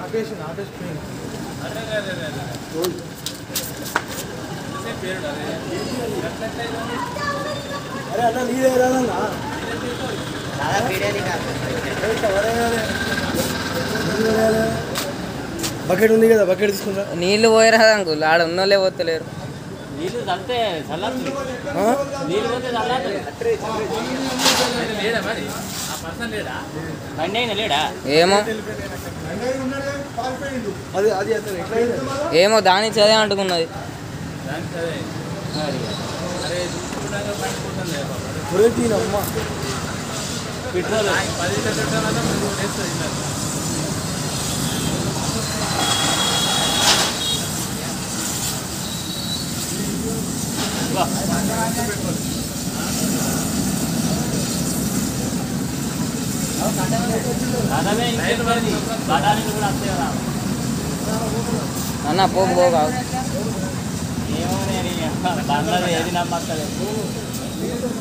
ఆపేసి ఆపేసి పోయింది. అరే అన్న నీదే రాదన్నా బకెట్ ఉంది కదా బకెట్ తీసుకుంటా నీళ్ళు పోయరాదు అంకుల్ ఆడ ఉన్నోళ్ళే పోతలేరు నీళ్ళు చల్లితే చల్లతుంది ఆ? నీళ్ళు పోతే చల్లతుంది బండి అయినా లేడా ఏమో అది అది అతను ఎట్లా అయింది? ఏమో దాని చదే అంటుకున్నది ఒరే దీనమ్మ పెట్రోల్ దాదాపే ఇంకేంటి బఠానీలు కూడా వస్తాయి కదా అన్న పోకు పోకు ఆగు. ఏమో నేను బండ్లది ఏది నమ్మక్కలేదు